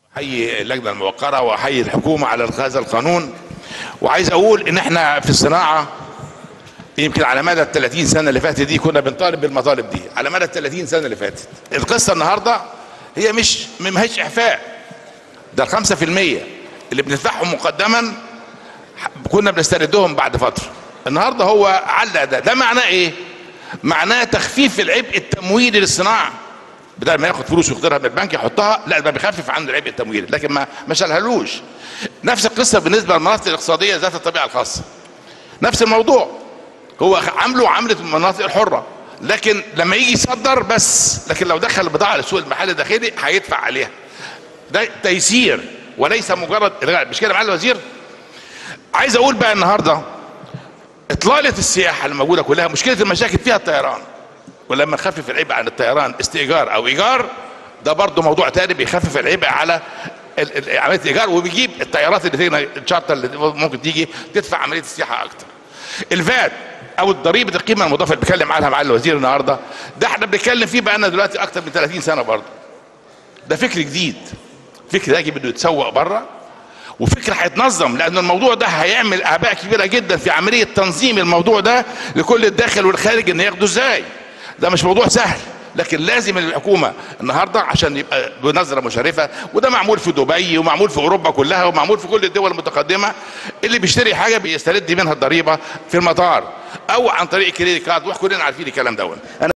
احيي اللجنه الموقره واحيي الحكومه على هذا القانون وعايز اقول ان احنا في الصناعه يمكن على مدى ال 30 سنه اللي فاتت دي كنا بنطالب بالمطالب دي على مدى ال 30 سنه اللي فاتت القصه النهارده هي مش ما هيش اعفاء ده ال 5% اللي بندفعهم مقدما كنا بنستردهم بعد فتره النهارده هو علق ده ده معناه ايه معناه تخفيف العبء التمويلي للصناعه بدل ما ياخد فلوس ويقدرها من البنك يحطها لا ده بيخفف عنه العبء التمويلي لكن ما ما شالهالوش نفس القصه بالنسبه للمناطق الاقتصاديه ذات الطبيعه الخاصه نفس الموضوع هو عامله عمله المناطق الحره لكن لما يجي يصدر بس لكن لو دخل البضاعه للسوق المحلي الداخلي هيدفع عليها ده تيسير وليس مجرد الغاء مش كده معالي الوزير عايز اقول بقى النهارده اطلاله السياحه الموجوده كلها مشكله المشاكل فيها الطيران ولما نخفف العبء عن الطيران استئجار او ايجار ده برضه موضوع تاني بيخفف العبء على ال- ال- عمليه الايجار وبيجيب الطيارات اللي تيجي الشارتر اللي ممكن تيجي تدفع عمليه السياحه اكتر الفات او ضريبه القيمه المضافه اللي بيتكلم عنها معالي الوزير النهارده ده احنا بنتكلم فيه بقى لنا دلوقتي اكتر من 30 سنه برضه ده فكر جديد فكر يجب انه يتسوق بره وفكر هيتنظم لان الموضوع ده هيعمل اعباء كبيره جدا في عمليه تنظيم الموضوع ده لكل الداخل والخارج ان ياخدوا ازاي ده مش موضوع سهل لكن لازم الحكومه النهارده عشان يبقى بنظره مشرفه وده معمول في دبي ومعمول في اوروبا كلها ومعمول في كل الدول المتقدمه اللي بيشتري حاجه بيسترد منها الضريبه في المطار او عن طريق كريدت كارد واحنا كلنا عارفين الكلام ده